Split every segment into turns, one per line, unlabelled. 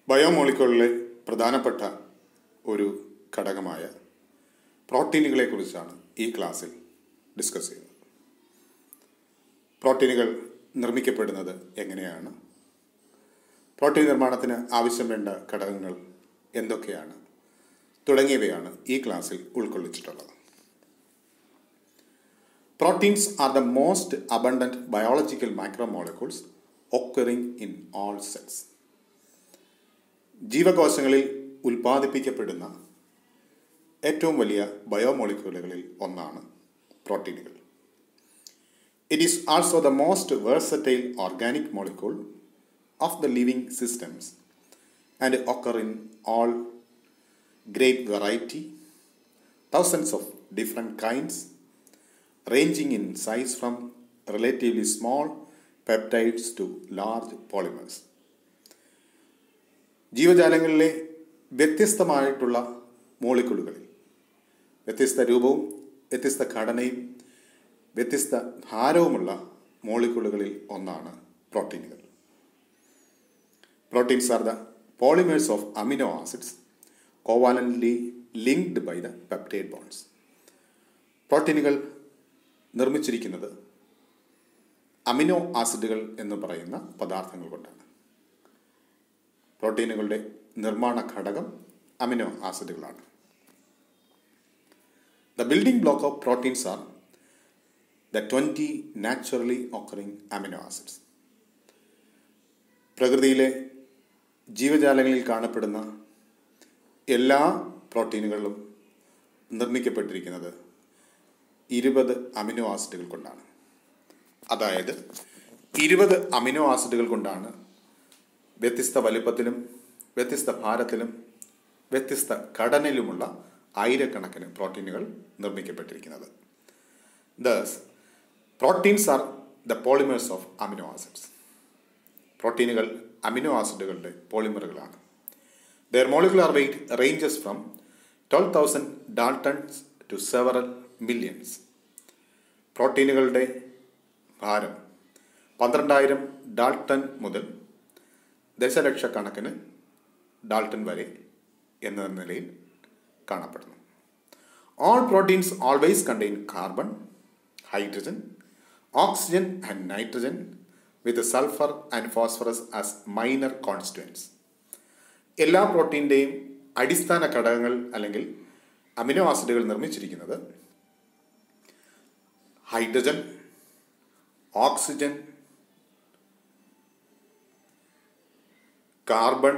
ബയോമോളിക്കുകളിലെ പ്രധാനപ്പെട്ട ഒരു ഘടകമായ പ്രോട്ടീനുകളെ കുറിച്ചാണ് ഈ ക്ലാസ്സിൽ ഡിസ്കസ് ചെയ്യുന്നത് പ്രോട്ടീനുകൾ നിർമ്മിക്കപ്പെടുന്നത് എങ്ങനെയാണ് പ്രോട്ടീൻ നിർമ്മാണത്തിന് ആവശ്യം വേണ്ട ഘടകങ്ങൾ എന്തൊക്കെയാണ് തുടങ്ങിയവയാണ് ഈ ക്ലാസ്സിൽ ഉൾക്കൊള്ളിച്ചിട്ടുള്ളത് proteins are the most abundant biological micromolecules occurring in all cells ജീവകോശങ്ങളിൽ ഉൽപ്പാദിപ്പിക്കപ്പെടുന്ന ഏറ്റവും വലിയ ബയോമോളിക്യൂളുകളിൽ ഒന്നാണ് പ്രോട്ടീനുകൾ it is also the most versatile organic molecule of the living systems and occur in all great variety thousands of different kinds ranging in size from relatively small peptides to large polymers. ജീവജാലങ്ങളിലെ വ്യത്യസ്തമായിട്ടുള്ള മോളിക്യൂളുകളിൽ വ്യത്യസ്ത രൂപവും വ്യത്യസ്ത ഘടനയും വ്യത്യസ്ത ഭാരവുമുള്ള മോളിക്യൂളുകളിൽ ഒന്നാണ് പ്രോട്ടീനുകൾ proteins are the polymers of amino acids covalently linked by the peptide bonds പ്രോട്ടീനുകൾ നിർമ്മിച്ചിരിക്കുന്നത് അമിനോ ആസിഡുകൾ എന്ന് പറയുന്ന പദാർത്ഥങ്ങൾ കൊണ്ടാണ് പ്രോട്ടീനുകളുടെ നിർമ്മാണ ഘടകം അമിനോ ആസിഡുകളാണ് the building block of proteins are the twenty naturally occurring amino acids പ്രകൃതിയിലെ ജീവജാലങ്ങളിൽ കാണപ്പെടുന്ന എല്ലാ പ്രോട്ടീനുകളിലും നിർമ്മിക്കപ്പെട്ടിരിക്കുന്നത് ഇരുപത് അമിനോ ആസിഡുകൾ കൊണ്ടാണ് അതായത് ഇരുപത് അമിനോ ആസിഡുകൾ കൊണ്ടാണ് വ്യത്യസ്ത വലിപ്പത്തിലും വ്യത്യസ്ത ഭാരത്തിലും വ്യത്യസ്ത ഘടനയിലുമുള്ള ആയിരക്കണക്കിന് പ്രോട്ടീനുകൾ നിർമ്മിക്കപ്പെട്ടിരിക്കുന്നത് thus proteins are the polymers of amino acids പ്രോട്ടീനുകൾ അമിനോ ആസിഡുകളുടെ പോളിമറുകളാണ് their molecular weight ranges from twelve thousand daltons to several millions പ്രോട്ടീനുകളുടെ ഭാരം പന്ത്രണ്ടായിരം ഡാൾട്ടൺ മുതൽ ദശലക്ഷക്കണക്കിന് ഡാൾട്ടൺ വരെ എന്ന നിലയിൽ കാണപ്പെടുന്നു all proteins always contain carbon hydrogen oxygen and nitrogen with sulphur and phosphorus as minor constituents എല്ലാ പ്രോട്ടീൻ്റെയും അടിസ്ഥാന ഘടകങ്ങൾ അല്ലെങ്കിൽ അമിനോ ആസിഡുകൾ നിർമ്മിച്ചിരിക്കുന്നത് ഹൈഡ്രജൻ ഓക്സിജൻ കാർബൺ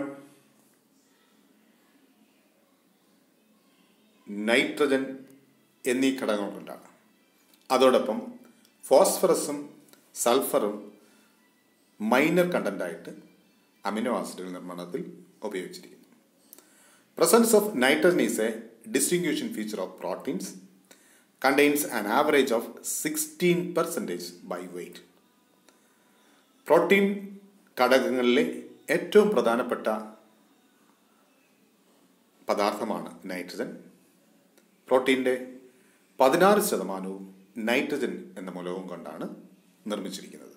നൈട്രജൻ എന്നീ ഘടകങ്ങൾ കൊണ്ടാണ് അതോടൊപ്പം ഫോസ്ഫറസും സൾഫറും മൈനർ കണ്ടൻ്റായിട്ട് അമിനോ ആസിഡുകൾ നിർമ്മാണത്തിൽ ഉപയോഗിച്ചിരിക്കുന്നു presence of nitrogen is a distinction feature of proteins contains an average of sixteen percentage by weight protein ഘടകങ്ങളിലെ ഏറ്റവും പ്രധാനപ്പെട്ട പദാർത്ഥമാണ് നൈട്രജൻ പ്രോട്ടീൻ്റെ പതിനാറ് ശതമാനവും നൈട്രജൻ എന്ന മൂലവും കൊണ്ടാണ് നിർമ്മിച്ചിരിക്കുന്നത്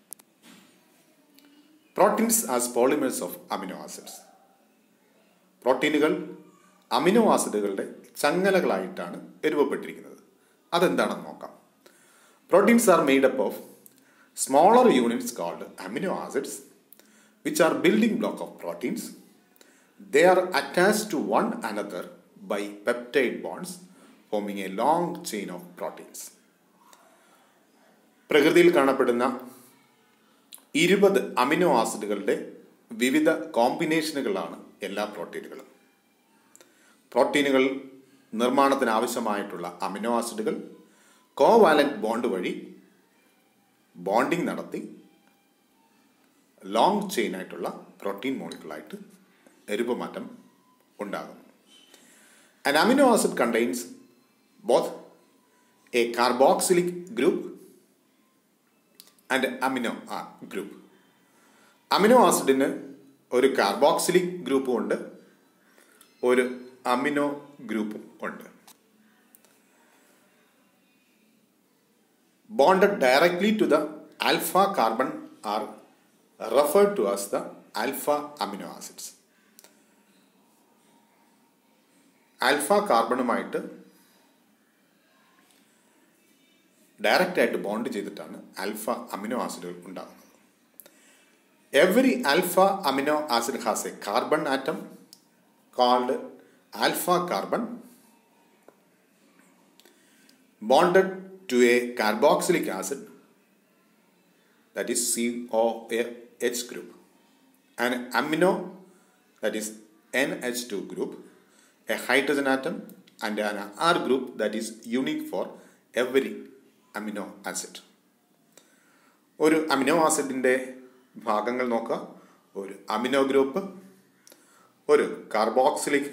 proteins as polymers of amino acids പ്രോട്ടീനുകൾ അമിനോ ആസിഡുകളുടെ ചങ്ങലകളായിട്ടാണ് രൂപപ്പെട്ടിരിക്കുന്നത് അതെന്താണെന്ന് നോക്കാം proteins are made up of smaller units called amino acids which are building block of proteins they are attach to one another by peptide bonds forming a long chain of proteins പ്രകൃതിയിൽ കാണപ്പെടുന്ന ഇരുപത് amino ആസിഡുകളുടെ വിവിധ കോമ്പിനേഷനുകളാണ് എല്ലാ പ്രോട്ടീനുകളും പ്രോട്ടീനുകൾ നിർമ്മാണത്തിന് ആവശ്യമായിട്ടുള്ള amino ആസിഡുകൾ കോവാലന്റ് ബോണ്ട് വഴി ബോണ്ടിങ് നടത്തി ലോങ് ചെയിൻ ആയിട്ടുള്ള പ്രോട്ടീൻ മോളിക്കുളായിട്ട് രൂപമാറ്റം ഉണ്ടാകുന്നു An amino acid contains both a carboxylic group and amino group. Amino ആസിഡിന് ഒരു കാർബോക്സിലിക് ഗ്രൂപ്പും ഉണ്ട് ഒരു അമിനോ ഗ്രൂപ്പും ഉണ്ട് bonded directly to the alpha carbon are referred to as the alpha amino acids. Alpha കാർബണുമായിട്ട് ഡയറക്റ്റ് ആയിട്ട് ബോണ്ട് ചെയ്തിട്ടാണ് ആൽഫ അമിനോ ആസിഡുകൾ ഉണ്ടാകുന്നത് every alpha amino acid has a carbon atom called alpha carbon bonded to a carboxylic acid that is COH group an amino that is NH2 group a hydrogen atom and an R group that is unique for every amino acid ഒരു amino ആസിഡിൻ്റെ ഭാഗങ്ങൾ നോക്കുക ഒരു amino group ഒരു carboxylic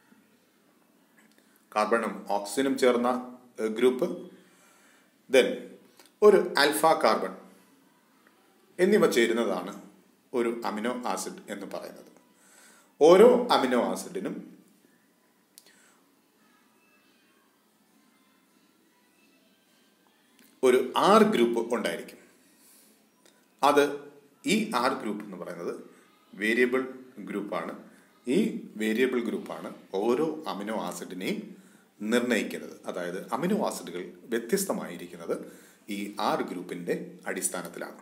കാർബണും ഓക്സിജനും ചേർന്ന group then ഒരു ആൽഫ കാർബൺ എന്നിവ ചേരുന്നതാണ് ഒരു അമിനോ ആസിഡ് എന്ന് പറയുന്നത് ഓരോ അമിനോ ആസിഡിനും ഒരു ആർ ഗ്രൂപ്പ് ഉണ്ടായിരിക്കും അത് ഈ ആർ ഗ്രൂപ്പ് എന്ന് പറയുന്നത് വേരിയബിൾ ഗ്രൂപ്പാണ് ഈ വേരിയബിൾ ഗ്രൂപ്പാണ് ഓരോ അമിനോ ആസിഡിനെയും നിർണ്ണയിക്കുന്നത് അതായത് അമിനോ ആസിഡുകൾ വ്യത്യസ്തമായിരിക്കുന്നത് ഈ ആർ ഗ്രൂപ്പിൻ്റെ അടിസ്ഥാനത്തിലാണ്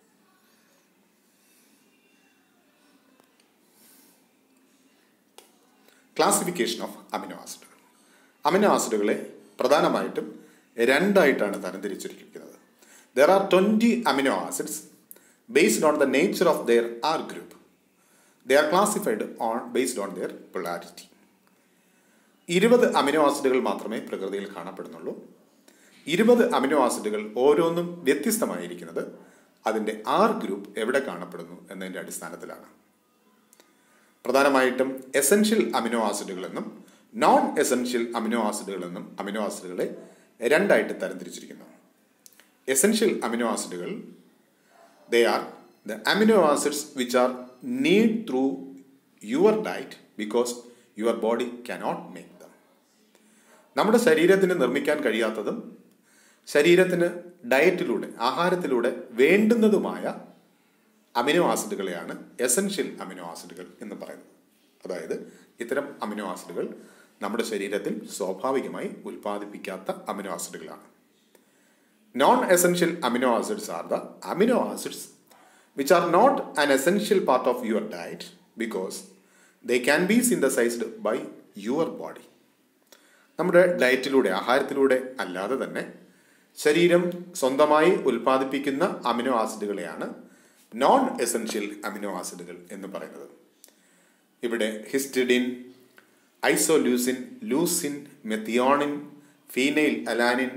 ക്ലാസിഫിക്കേഷൻ ഓഫ് അമിനോ ആസിഡുകൾ അമിനോ ആസിഡുകളെ പ്രധാനമായിട്ടും രണ്ടായിട്ടാണ് തരംതിരിച്ചിരിക്കുന്നത് there are twenty amino acids based on the nature of their R group they are classified on based on their polarity ഇരുപത് അമിനോ ആസിഡുകൾ മാത്രമേ പ്രകൃതിയിൽ കാണപ്പെടുന്നുള്ളൂ ഇരുപത് അമിനോ ആസിഡുകൾ ഓരോന്നും വ്യത്യസ്തമായിരിക്കുന്നത് അതിൻ്റെ ആർ ഗ്രൂപ്പ് എവിടെ കാണപ്പെടുന്നു എന്നതിൻ്റെ അടിസ്ഥാനത്തിലാണ് പ്രധാനമായിട്ടും എസൻഷ്യൽ അമിനോ ആസിഡുകൾ എന്നും നോൺ എസൻഷ്യൽ അമിനോ ആസിഡുകൾ എന്നും അമിനോ ആസിഡുകളെ രണ്ടായിട്ട് തരംതിരിച്ചിരിക്കുന്നു എസൻഷ്യൽ അമിനോ ആസിഡുകൾ they are the amino acids which are need through your diet because your body cannot make them നമ്മുടെ ശരീരത്തിന് നിർമ്മിക്കാൻ കഴിയാത്തതും ശരീരത്തിന് ഡയറ്റിലൂടെ ആഹാരത്തിലൂടെ വേണ്ടുന്നതുമായ അമിനോ ആസിഡുകളെയാണ് എസൻഷ്യൽ അമിനോ ആസിഡുകൾ എന്ന് പറയുന്നത് അതായത് ഇത്തരം അമിനോ ആസിഡുകൾ നമ്മുടെ ശരീരത്തിൽ സ്വാഭാവികമായി ഉൽപ്പാദിപ്പിക്കാത്ത അമിനോ ആസിഡുകളാണ് non essential amino acids are the amino acids which are not an essential part of your diet because they can be synthesised by your body നമ്മുടെ ഡയറ്റിലൂടെ ആഹാരത്തിലൂടെ അല്ലാതെ തന്നെ ശരീരം സ്വന്തമായി ഉൽപ്പാദിപ്പിക്കുന്ന അമിനോ ആസിഡുകളെയാണ് നോൺ എസൻഷ്യൽ അമിനോ ആസിഡുകൾ എന്ന് പറയുന്നത് ഇവിടെ histidine isoleucine leucine methionine phenyl alanine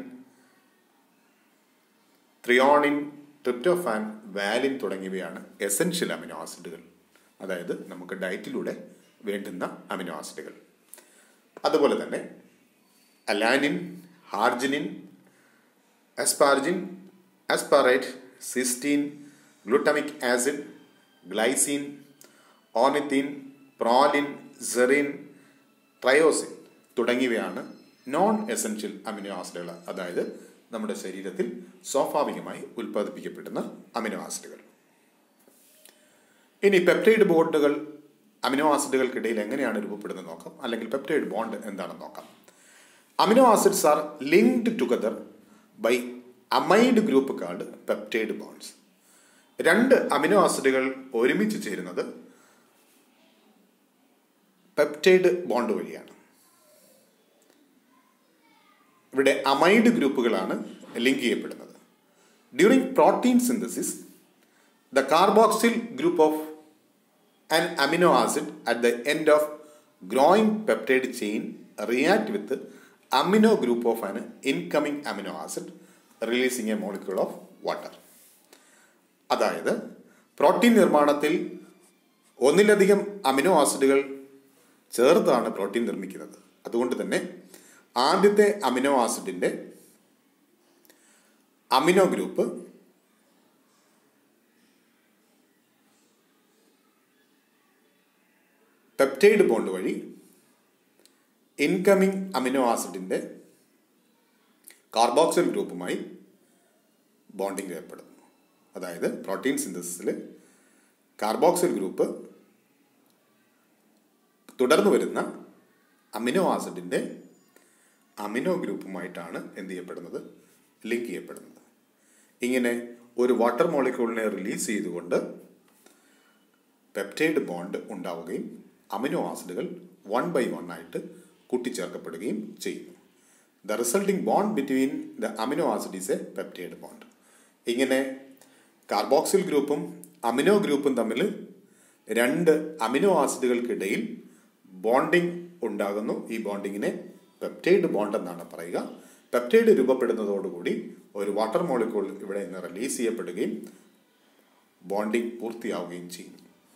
threonine tryptophan valine തുടങ്ങിയവയാണ് എസൻഷ്യൽ അമിനോ ആസിഡുകൾ അതായത് നമുക്ക് ഡയറ്റിലൂടെ വേണ്ടുന്ന അമിനോ ആസിഡുകൾ അതുപോലെ തന്നെ alanine arginine asparagine aspartate cysteine glutamic acid glycine ornithine proline serine tyrosine തുടങ്ങിയവയാണ് നോൺ എസൻഷ്യൽ അമിനോ ആസിഡുകൾ അതായത് നമ്മുടെ ശരീരത്തിൽ സ്വാഭാവികമായി ഉൽപ്പാദിപ്പിക്കപ്പെടുന്ന അമിനോ ആസിഡുകൾ ഇനി പെപ്റ്റൈഡ് ബോണ്ടുകൾ അമിനോ ആസിഡുകൾക്കിടയിൽ എങ്ങനെയാണ് രൂപപ്പെടുന്നത് നോക്കാം അല്ലെങ്കിൽ പെപ്റ്റൈഡ് ബോണ്ട് എന്താണെന്ന് നോക്കാം amino acids are linked together by amide group called peptide bonds രണ്ട് അമിനോ ആസിഡുകൾ ഒരുമിച്ച് ചേരുന്നത് പെപ്റ്റൈഡ് ബോണ്ട് വഴിയാണ് ഇവിടെ അമൈഡ് ഗ്രൂപ്പുകളാണ് ലിങ്ക് ചെയ്യപ്പെടുന്നത് during protein synthesis the carboxyl group of an amino acid at the end of growing peptide chain react with amino group of an incoming amino acid releasing a molecule of water അതായത് protein നിർമ്മാണത്തിൽ ഒന്നിലധികം amino ആസിഡുകൾ ചേർത്താണ് protein നിർമ്മിക്കുന്നത് അതുകൊണ്ട് തന്നെ ആദ്യത്തെ amino ആസിഡിൻ്റെ അമിനോ ഗ്രൂപ്പ് പെപ്റ്റൈഡ് ബോണ്ട് വഴി ഇൻകമിംഗ് അമിനോ ആസിഡിൻ്റെ കാർബോക്സിൽ ഗ്രൂപ്പുമായി ബോണ്ടിങ് ഏർപ്പെടുന്നു അതായത് പ്രോട്ടീൻ സിന്തസിസിൽ കാർബോക്സിൽ ഗ്രൂപ്പ് തുടർന്ന് വരുന്ന അമിനോ ആസിഡിൻ്റെ അമിനോ ഗ്രൂപ്പുമായിട്ടാണ് എന്ത് ചെയ്യപ്പെടുന്നത് ലിങ്ക് ചെയ്യപ്പെടുന്നത് ഇങ്ങനെ ഒരു വാട്ടർ മോളിക്യൂളിനെ റിലീസ് ചെയ്തുകൊണ്ട് പെപ്റ്റൈഡ് ബോണ്ട് ഉണ്ടാവുകയും അമിനോ ആസിഡുകൾ വൺ ബൈ വൺ ആയിട്ട് കൂട്ടിച്ചേർക്കപ്പെടുകയും ചെയ്യുന്നു the resulting bond between the amino acid is a peptide bond ഇങ്ങനെ കാർബോക്സിൽ ഗ്രൂപ്പും അമിനോ ഗ്രൂപ്പും തമ്മിൽ രണ്ട് അമിനോ ആസിഡുകൾക്കിടയിൽ ബോണ്ടിങ് ഉണ്ടാകുന്നു ഈ ബോണ്ടിങ്ങിനെ പെപ്റ്റൈഡ് ബോണ്ട് എന്നാണ് പറയുക പെപ്റ്റൈഡ് രൂപപ്പെടുന്നതോടുകൂടി ഒരു വാട്ടർ മോളിക്യൂൾ ഇവിടെ നിന്ന് റിലീസ് ചെയ്യപ്പെടുകയും ബോണ്ടിങ് പൂർത്തിയാവുകയും ചെയ്യുന്നു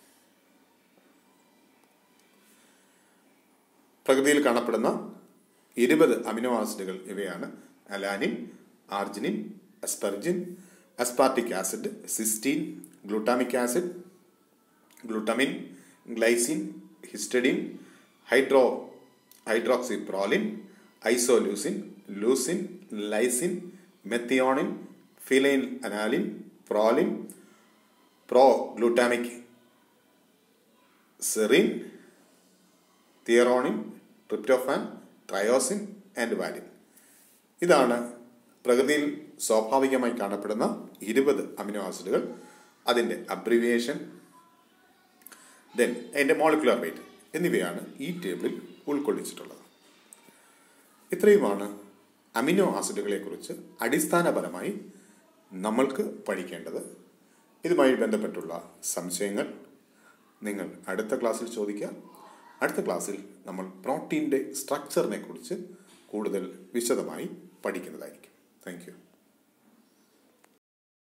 പ്രകൃതിയിൽ കാണപ്പെടുന്ന ഇരുപത് അമിനോ ആസിഡുകൾ ഇവയാണ് alanine arginine asparagine aspartic acid cysteine glutamic acid glutamine glycine histidine hydro hydroxy proline isoleucine leucine lysine methionine ഫിലൈൻ alanine proline pro glutamic serine threonine tryptophan tyrosine and valine ഇതാണ് പ്രകൃതിയിൽ സ്വാഭാവികമായി കാണപ്പെടുന്ന ഇരുപത് അമിനോ ആസിഡുകൾ അതിൻ്റെ അബ്രിവിയേഷൻ ദെൻ അതിൻ്റെ molecular weight എന്നിവയാണ് ഈ ടേബിളിൽ ഉൾക്കൊള്ളിച്ചിട്ടുള്ളത് ഇത്രയുമാണ് അമിനോ ആസിഡുകളെക്കുറിച്ച് അടിസ്ഥാനപരമായി നമ്മൾക്ക് പഠിക്കേണ്ടത് ഇതുമായി ബന്ധപ്പെട്ടുള്ള സംശയങ്ങൾ നിങ്ങൾ അടുത്ത ക്ലാസ്സിൽ ചോദിക്കുക അടുത്ത ക്ലാസ്സിൽ നമ്മൾ പ്രോട്ടീൻ്റെ സ്ട്രക്ചറിനെ കുറിച്ച് കൂടുതൽ വിശദമായി പഠിക്കുന്നതായിരിക്കും താങ്ക് യു